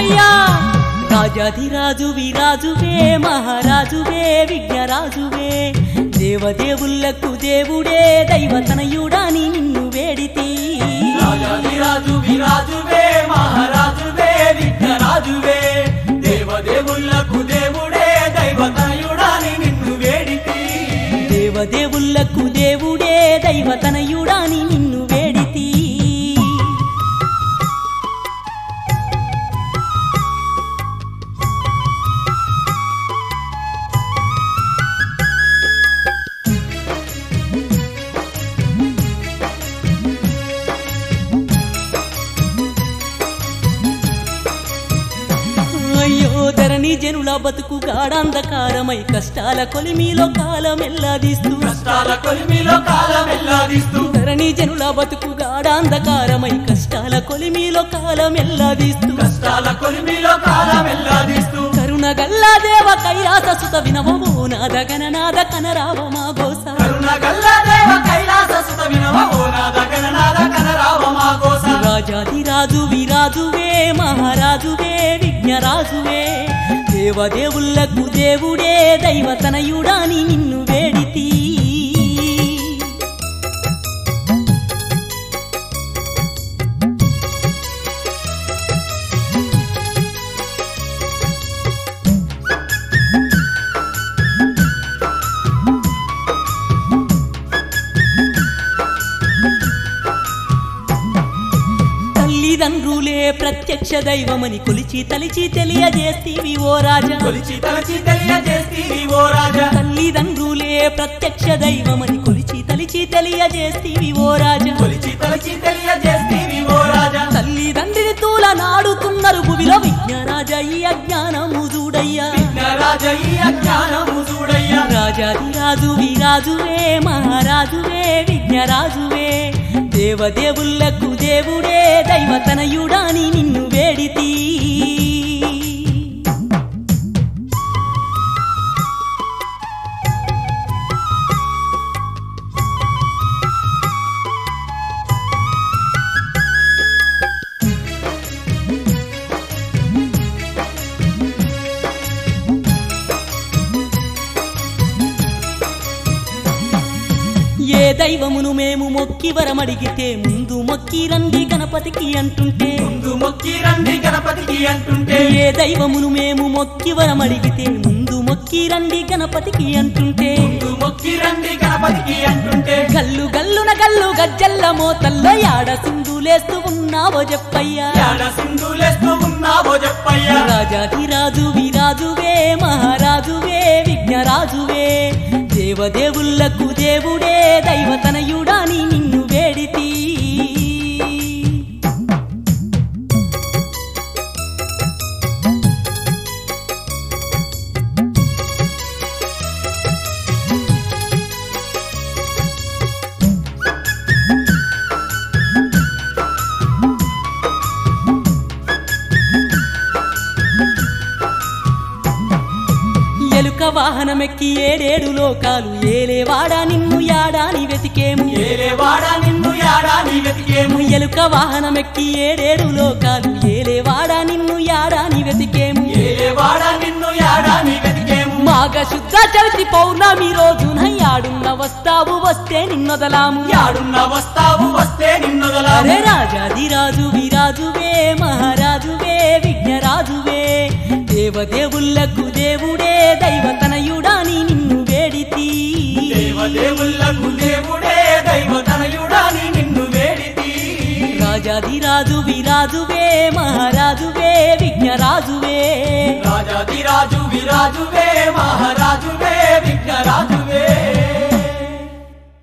గోసయ్యా రాజాధిరాజు విరాజువే మహారాజువే విఘ్నరాజువే దేవదేవులకు దేవుడే దైవతనయుడాని నిన్ను వేడితి రాజాదిరాజు విరాజువే మహారాజువే విఘ్నరాజువే దేవదేవులకు దేవుడే దైవతనయుడాని నిన్ను వేడితి దేవదేవులకు దేవుడే దైవతనయుడాని నిన్ను వేడితి అయ్యో ధరణి జనుల బతుకు గాఢాంధకారమై కష్టాల కొలిమిలో కాలమెల్లాదీస్తూ కష్టాల కొలిమిలో కాలం ఎల్లాదిస్తూ ధరణి జనుల బతుకు గాఢాంధకారమై కష్టాల కొలిమిలో కాలమెల్లాదీస్తూ కష్టాల కొలిమిలో కాలం ఎల్లాదిస్తూ కరుణ గల్లా దేవ కైలాస సుత వినవమో నాద గణనాద కనరావ మా గోస కరుణ గల్ల దేవ కైలాస సుత వినవ ఓ నాద గణనాద కనరావ మా కోస రాజాదిరాజు విరాజువే మహారాజువే విఘ్నరాజువే దేవదేవులకు దేవుడే దైవతనయుడాని నిన్ను వేడితి తల్లిదండ్రులే ప్రత్యక్ష దైవమని కొలిచి తలిచి తెలియజేస్తీవి ఓ రాజా కొలిచి తలచి తెలియజేస్తీవి ఓ రాజా తల్లిదండ్రులే ప్రత్యక్ష దైవమని కొలిచి తలిచి తెలియజేస్తీవి ఓ రాజా కొలిచి తలచి తెలియజేస్తీవి ఓ రాజా తల్లిదండ్రిని తూల నాడుతున్నారు భువిలో విజ్ఞరాజ ఈ అజ్ఞానము చూడయ్యా విఘ్నరాజ ఈ అజ్ఞానము చూడయ్యా రాజాదిరాజు విరాజువే మహారాజువే విఘ్నరాజువే దేవదేవులకు దేవుడే దైవతనయుడాని నిన్ను వేడితి ఏ దైవమును మేము మొక్కి వరమడిగితే ముందు మొక్కి రండి గణపతికి అంటుంటే ముందు మొక్కి రండి గణపతికి అంటుంటే ఏ దైవమును మేము మొక్కి వరమడిగితే ముందు మొక్కి రండి గణపతికి అంటుంటే ముందు మొక్కి రండి గణపతికి అంటుంటే గల్లు గల్లున గల్లు గజ్జల్ల మోతల్లో యాడ సింధులేస్తూ ఉన్నావో చెప్పయ్యా యాడ సింధులేస్తూ ఉన్నావో చెప్పయ్యా రాజాధిరాజు విరాజువే మహారాజువే విఘ్నరాజువే దేవదేవులకు దేవుడే దైవతనయుడాని నిన్ను వేడితి ఎలుక వాహనమెక్కి ఏడేడు లోకాలు ఏలేవాడా నిన్ను యాడాని వెతికేము ఏలేవాడా నిన్ను యాడా నీ వెతికేము ఎలుక వాహనమెక్కి ఏడేడు లోకాలు ఏలేవాడా నిన్ను యాడాని వెతికేము ఏలేవాడా నిన్ను యాడా నీ వెతికేము మాఘ శుద్ధ చవితి పౌర్ణమి రోజున యాడున్న వస్తావు వస్తే నిన్నొదలాము యాడున్న వస్తావు వస్తే నిన్నొదలా అరే రాజాదిరాజు విరాజువే మహారాజువే విఘ్నరాజువే దేవదేవులకు దేవుడే దైవతనయుడాని నిన్ను వేడితి దేవదేవులకు దేవుడే దైవతనయుడాని నిన్ను వేడితి రాజాదిరాజు విరాజువే మహారాజువే విఘ్నరాజువే రాజాదిరాజు విరాజువే మహారాజువే విఘ్నరాజువే